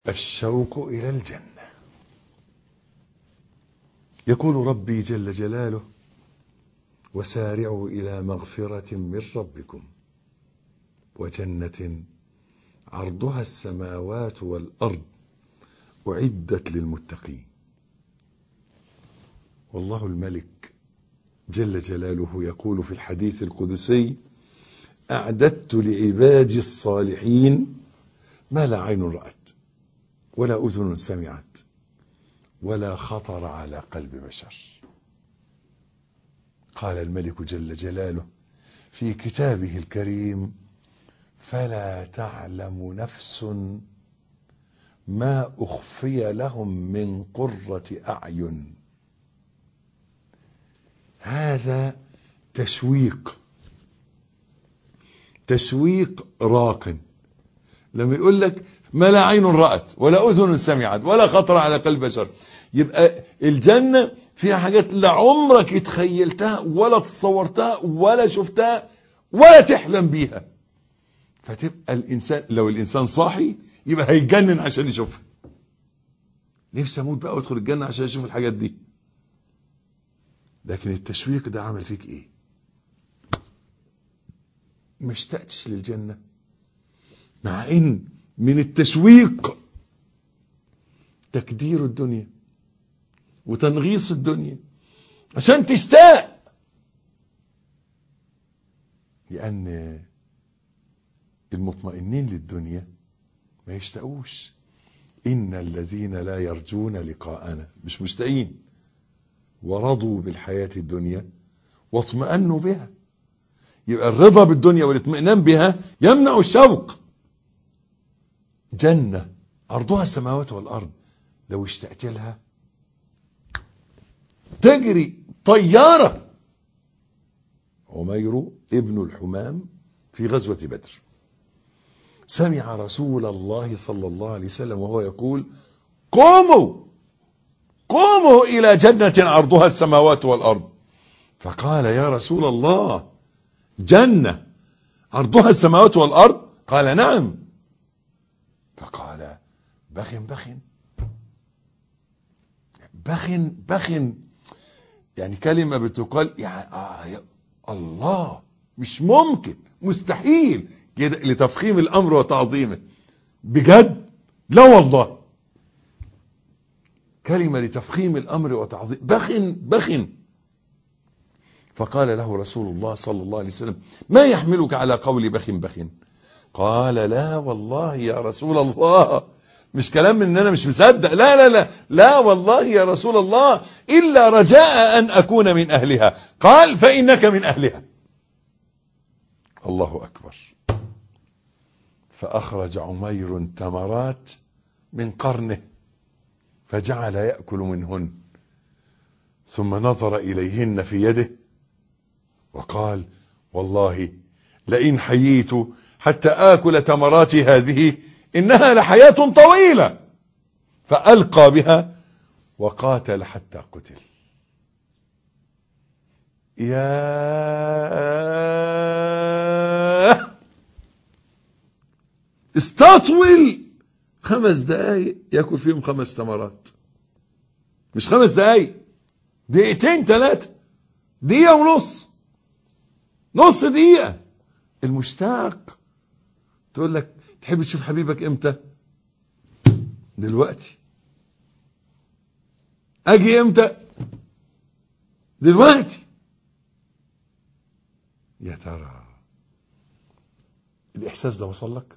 الشوق إلى الجنة يقول ربي جل جلاله وسارعوا إلى مغفرة من ربكم وجنة عرضها السماوات والأرض أعدت للمتقين والله الملك جل جلاله يقول في الحديث القدسي أعددت لعبادي الصالحين ما لا عين رأت ولا أذن سمعت ولا خطر على قلب بشر قال الملك جل جلاله في كتابه الكريم فلا تعلم نفس ما أخفي لهم من قرة أعين هذا تشويق تشويق راق لما يقول لك ما لا عين رأت ولا أذن سمعت ولا خطر على قلب بشر يبقى الجنة فيها حاجات لا عمرك تخيلتها ولا تصورتها ولا شفتها ولا تحلم بيها فتبقى الإنسان لو الإنسان صاحي يبقى هيتجنن عشان يشوفها نفسي أموت بقى وأدخل الجنة عشان أشوف الحاجات دي لكن التشويق ده عمل فيك إيه ما اشتقتش للجنة مع إن من التشويق تكدير الدنيا وتنغيص الدنيا عشان تشتاق لأن المطمئنين للدنيا ما يشتاقوش إن الذين لا يرجون لقاءنا مش مشتاقين ورضوا بالحياة الدنيا واطمأنوا بها يبقى الرضا بالدنيا والاطمئنان بها يمنع الشوق جنة عرضها السماوات والأرض لو اشتقت لها تجري طيارة عمير ابن الحمام في غزوة بدر سمع رسول الله صلى الله عليه وسلم وهو يقول قوموا قوموا إلى جنة عرضها السماوات والأرض فقال يا رسول الله جنة عرضها السماوات والأرض قال نعم فقال بخ بخ بخ بخ يعني كلمة بتقال يعني آه يا الله مش ممكن مستحيل كده لتفخيم الأمر وتعظيمه بجد لا والله كلمة لتفخيم الأمر وتعظيم بخ بخ فقال له رسول الله صلى الله عليه وسلم ما يحملك على قول بخ بخ قال لا والله يا رسول الله مش كلام من ان انا مش مصدق لا لا لا لا والله يا رسول الله الا رجاء ان اكون من اهلها قال فانك من اهلها الله اكبر فاخرج عمير تمرات من قرنه فجعل ياكل منهن ثم نظر اليهن في يده وقال والله لئن حييت حتى آكل تمرات هذه إنها لحياة طويلة فألقى بها وقاتل حتى قتل يا استطول خمس دقايق ياكل فيهم خمس تمرات مش خمس دقايق دقيقتين ثلاثة دقيقة ونص نص دقيقة المشتاق تقول لك تحب تشوف حبيبك امتى دلوقتي اجي امتى دلوقتي يا ترى الاحساس ده وصل لك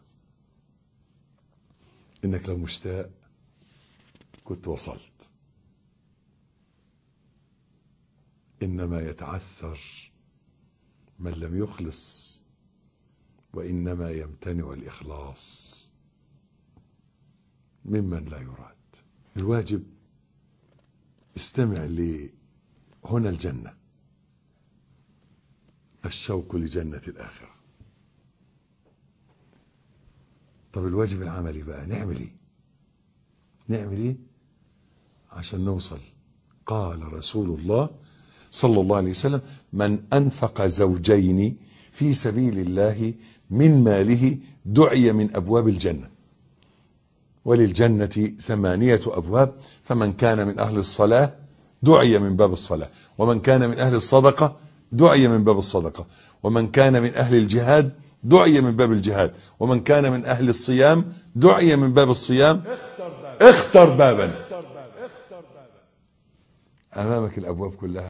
انك لو مشتاق كنت وصلت انما يتعثر من لم يخلص وإنما يمتنع الإخلاص ممن لا يراد الواجب استمع لهنا الجنة الشوق لجنة الآخرة طب الواجب العملي بقى نعمل ايه نعمل ايه عشان نوصل قال رسول الله صلى الله عليه وسلم من أنفق زوجين في سبيل الله من ماله دعي من أبواب الجنة وللجنة ثمانية أبواب فمن كان من أهل الصلاة دعي من باب الصلاة ومن كان من أهل الصدقة دعي من باب الصدقة ومن كان من أهل الجهاد دعي من باب الجهاد ومن كان من أهل الصيام دعي من باب الصيام اختر بابا أمامك الأبواب كلها